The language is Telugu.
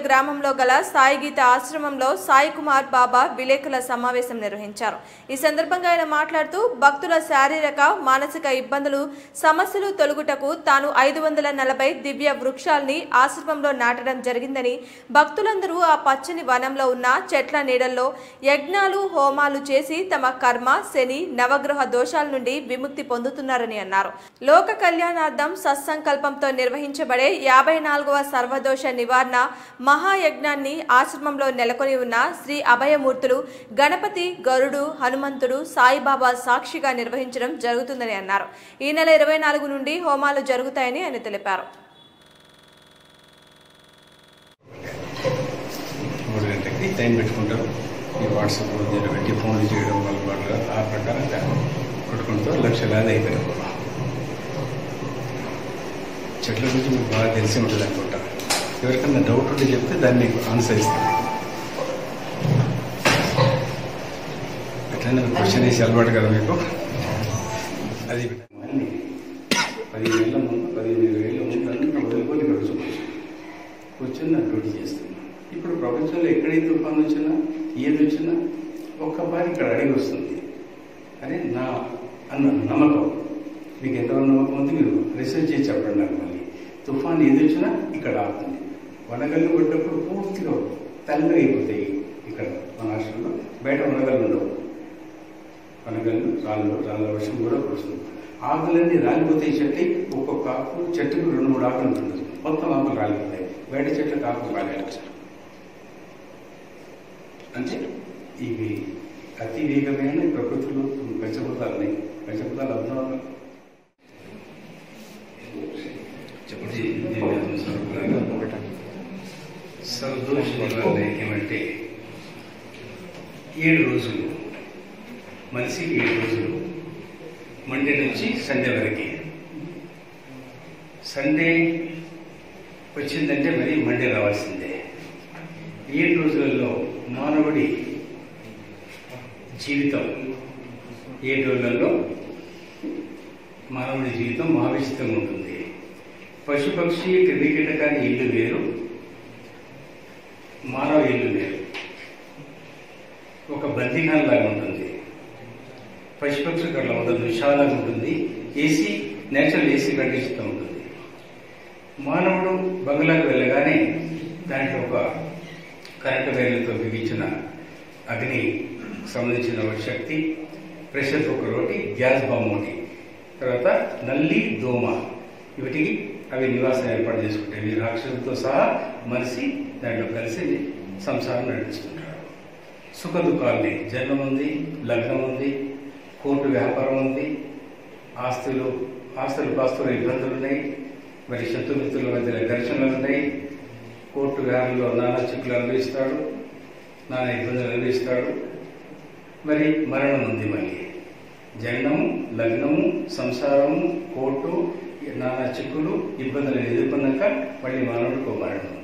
గ్రామంలో గల సాయి గీత ఆశ్రమంలో సాయి కుమార్ బాబా విలేకరుల సమావేశం నిర్వహించారు ఈ సందర్భంగా ఆయన మాట్లాడుతూ భక్తుల శారీరక మానసిక ఇబ్బందులు సమస్యలు తొలగుటకు తాను ఐదు వందల నలభై దివ్య వృక్షాల్ని ఆశ్రమంలో నాటడం జరిగిందని భక్తులందరూ ఆ పచ్చని వనంలో ఉన్న చెట్ల నీడల్లో యజ్ఞాలు హోమాలు చేసి తమ కర్మ శని నవగ్రహ దోషాల నుండి విముక్తి పొందుతున్నారని అన్నారు లోక కళ్యాణార్థం సత్సంకల్పంతో నిర్వహించబడే యాభై నాలుగవ సర్వదోష నివారణ మహాయజ్ఞాన్ని ఆశ్రమంలో నెలకొని ఉన్న శ్రీ అభయమూర్తులు గణపతి గరుడు హనుమంతుడు సాయిబాబా సాక్షిగా నిర్వహించడం జరుగుతుందని అన్నారు ఈ నెల ఇరవై నాలుగు నుండి హోమాలు జరుగుతాయని ఆయన తెలిపారు మూడు గంటలకి టైం పెట్టుకుంటారు ఈ వాట్సాప్ దీన్ని పెట్టి ఫోన్లు చేయడం వల్ల వాళ్ళు ఆ ప్రకారంగా కొట్టుకుంటూ లక్షలాది అవుతారు చెట్ల గురించి మీకు బాగా తెలిసి ఉంటుంది అనుకుంటా ఎవరికన్నా డౌట్ ఉంటే చెప్తే దాన్ని మీకు ఆన్సర్ ఇస్తాను ఎట్లయినా క్వశ్చన్ వేసి అలవాటు కదా మీకు అది మళ్ళీ పదిహేను ఏళ్ళ ముందు పదిహేను ఏళ్ళ ముందు అన్ని వదిలిపోయి ఇక్కడ కూర్చోవచ్చు కూర్చొని నా డ్యూటీ చేస్తున్నాను ఇప్పుడు ప్రపంచంలో ఎక్కడైతే తుఫాను వచ్చినా ఏది వచ్చినా ఒక్కపారి ఇక్కడ అడిగి వస్తుంది అని నా అన్న నమ్మకం మీకు ఎంతవరకు నమ్మకం ఉంది మీరు రీసెర్చ్ చేసి చెప్పండి నాకు మళ్ళీ తుఫాన్ ఏది వచ్చినా ఇక్కడ ఆపుతుంది వనగళ్ళు కొట్టినప్పుడు పూర్తిగా తల్లి అయిపోతాయి ఇక్కడ మన రాష్ట్రంలో బయట వనగళ్ళు ఉండవు వనగళ్ళు రాళ్ళు రాళ్ళ వర్షం కూడా కురుస్తుంది ఆకులన్నీ రాలిపోతాయి చెట్టు ఒక్కొక్క ఆకు చెట్టుకు రెండు మూడు ఆకులు ఉంటుంది మొత్తం ఆకులు రాలిపోతాయి బయట చెట్లకు ఆకులు రాలేదు అంటే ఇవి అతి వేగమైన ఈ ప్రకృతిలో పంచభూతాలని పంచభూతాలు అభినవాలు చెప్పండి సంతోష నివారణ ఏమంటే ఏడు రోజులు మనిషికి ఏడు రోజులు మండే నుంచి సండే వరకు సండే వచ్చిందంటే మరి మండే రావాల్సిందే ఏడు రోజులలో మానవుడి జీవితం ఏడు రోజులలో మానవుడి జీవితం మహావిచితంగా ఉంటుంది పశుపక్షి క్రిమికీటకాన్ని ఇల్లు వేరు మానవ ఇల్లు వేరు ఒక బందీఖాన లాగా ఉంటుంది పశుపక్షులకు అట్లా ఉండదు విశాలంగా ఉంటుంది ఏసీ నేచురల్ ఏసీ కండిషన్తో ఉంటుంది మానవుడు బంగ్లాకు వెళ్ళగానే దాంట్లో ఒక కరెంటు వైర్లతో బిగించిన అగ్ని సంబంధించిన ఒక శక్తి ప్రెషర్ కుక్కర్ ఒకటి గ్యాస్ బాంబ్ ఒకటి తర్వాత నల్లి దోమ వీటికి అవి నివాసం ఏర్పాటు చేసుకుంటాయి ఈ రాక్షసులతో సహా మనిషి దాంట్లో కలిసి సంసారం నడిపిస్తుంటాడు సుఖ దుఃఖాలని జన్మం ఉంది లగ్నం ఉంది కోర్టు వ్యాపారం ఉంది ఆస్తులు ఆస్తులు పాస్తులు ఇబ్బందులు ఉన్నాయి మరి శత్రుమిత్రుల మధ్య ఘర్షణలు ఉన్నాయి కోర్టు వ్యాధుల్లో నానా చిక్కులు అనుభవిస్తాడు నానా ఇబ్బందులు అనుభవిస్తాడు మరి మరణం ఉంది మళ్ళీ జననము లగ్నము సంసారము కోర్టు నానా చిక్కులు ఇబ్బందులు ఎదుర్కొన్నాక మళ్ళీ మానవుడికి ఒక మరణం